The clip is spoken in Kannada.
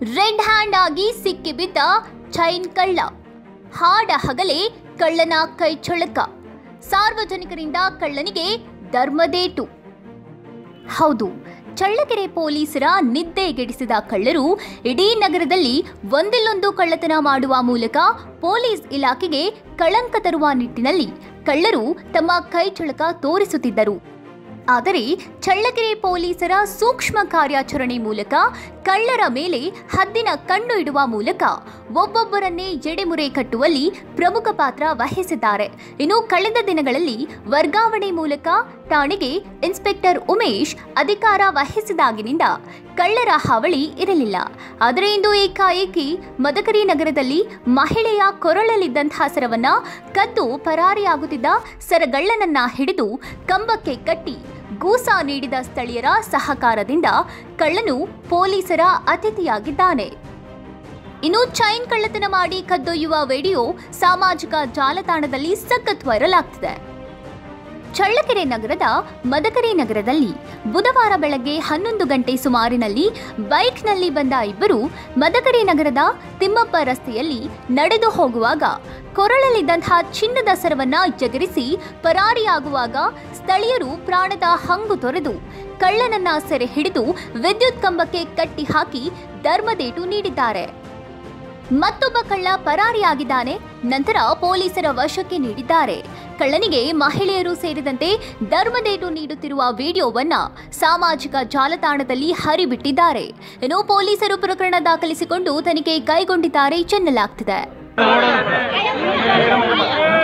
ರೆಡ್ ಹ್ಯಾಂಡ್ ಆಗಿ ಸಿಕ್ಕಿಬಿದ್ದ ಚೈನ್ ಕಳ್ಳ ಹಾಡ ಹಗಲೇ ಕಳ್ಳನ ಕೈ ಚಳಕ ಸಾರ್ವಜನಿಕರಿಂದ ಕಳ್ಳನಿಗೆ ಧರ್ಮದೇಟು ಹೌದು ಚಳ್ಳಕೆರೆ ಪೊಲೀಸರ ನಿದ್ದೆಗೆಡಿಸಿದ ಕಳ್ಳರು ಇಡೀ ನಗರದಲ್ಲಿ ಒಂದಿಲ್ಲೊಂದು ಕಳ್ಳತನ ಮಾಡುವ ಮೂಲಕ ಪೊಲೀಸ್ ಇಲಾಖೆಗೆ ಕಳಂಕ ತರುವ ನಿಟ್ಟಿನಲ್ಲಿ ಕಳ್ಳರು ತಮ್ಮ ಕೈ ಚಳಕ ತೋರಿಸುತ್ತಿದ್ದರು ಆದರೆ ಚಳ್ಳಕೆರೆ ಪೊಲೀಸರ ಸೂಕ್ಷ್ಮ ಕಾರ್ಯಾಚರಣೆ ಮೂಲಕ ಕಳ್ಳರ ಮೇಲೆ ಹದ್ದಿನ ಕಣ್ಣು ಇಡುವ ಮೂಲಕ ಒಬ್ಬೊಬ್ಬರನ್ನೇ ಎಡೆಮುರೆ ಕಟ್ಟುವಲ್ಲಿ ಪ್ರಮುಖ ಪಾತ್ರ ವಹಿಸಿದ್ದಾರೆ ಇನ್ನು ಕಳೆದ ದಿನಗಳಲ್ಲಿ ವರ್ಗಾವಣೆ ಮೂಲಕ ಠಾಣೆಗೆ ಇನ್ಸ್ಪೆಕ್ಟರ್ ಉಮೇಶ್ ಅಧಿಕಾರ ವಹಿಸಿದಾಗಿನಿಂದ ಕಳ್ಳರ ಹಾವಳಿ ಇರಲಿಲ್ಲ ಆದರೆ ಇಂದು ಏಕಾಏಕಿ ಮದಕರಿ ನಗರದಲ್ಲಿ ಮಹಿಳೆಯ ಕೊರಳಲ್ಲಿದ್ದಂತಹ ಸರವನ್ನ ಕದ್ದು ಪರಾರಿಯಾಗುತ್ತಿದ್ದ ಸರಗಳ್ಳನನ್ನ ಹಿಡಿದು ಕಂಬಕ್ಕೆ ಕಟ್ಟಿ ಗೂಸ ನೀಡಿದ ಸ್ಥಳೀಯರ ಸಹಕಾರದಿಂದ ಕಳ್ಳನು ಪೊಲೀಸರ ಅತಿಥಿಯಾಗಿದ್ದಾನೆ ಇನ್ನು ಚೈನ್ ಕಳ್ಳತನ ಮಾಡಿ ಕದ್ದೊಯ್ಯುವ ವಿಡಿಯೋ ಸಾಮಾಜಿಕ ಜಾಲತಾಣದಲ್ಲಿ ಸಖತ್ ವೈರಲ್ ಆಗ್ತಿದೆ ಚಳ್ಳಕೆರೆ ನಗರದ ಮದಕರಿ ನಗರದಲ್ಲಿ ಬುಧವಾರ ಬೆಳಗ್ಗೆ ಹನ್ನೊಂದು ಗಂಟೆ ಸುಮಾರಿನಲ್ಲಿ ಬೈಕ್ನಲ್ಲಿ ಬಂದ ಇಬ್ಬರು ಮದಕರಿ ನಗರದ ತಿಮ್ಮಪ್ಪ ರಸ್ತೆಯಲ್ಲಿ ನಡೆದು ಹೋಗುವಾಗ ಕೊರಳಲ್ಲಿದ್ದಂತಹ ಚಿನ್ನದ ಸರವನ್ನ ಎಗರಿಸಿ ಪರಾರಿಯಾಗುವಾಗ ಸ್ಥಳೀಯರು ಪ್ರಾಣದ ಹಂಗು ತೊರೆದು ಕಳ್ಳನನ್ನ ಸೆರೆ ಹಿಡಿದು ವಿದ್ಯುತ್ ಕಂಬಕ್ಕೆ ಕಟ್ಟಿ ಹಾಕಿ ಧರ್ಮದೇಟು ನೀಡಿದ್ದಾರೆ ಮತ್ತೊಬ್ಬ ಕಳ್ಳ ಪರಾರಿಯಾಗಿದ್ದಾನೆ ನಂತರ ಪೊಲೀಸರ ವಶಕ್ಕೆ ನೀಡಿದ್ದಾರೆ ಕಳ್ಳನಿಗೆ ಮಹಿಳೆಯರು ಸೇರಿದಂತೆ ಧರ್ಮದೇಟು ನೀಡುತ್ತಿರುವ ವಿಡಿಯೋವನ್ನ ಸಾಮಾಜಿಕ ಜಾಲತಾಣದಲ್ಲಿ ಹರಿಬಿಟ್ಟಿದ್ದಾರೆ ಇನ್ನು ಪೊಲೀಸರು ಪ್ರಕರಣ ದಾಖಲಿಸಿಕೊಂಡು ತನಿಖೆ ಕೈಗೊಂಡಿದ್ದಾರೆ ಎನ್ನಲಾಗ್ತಿದೆ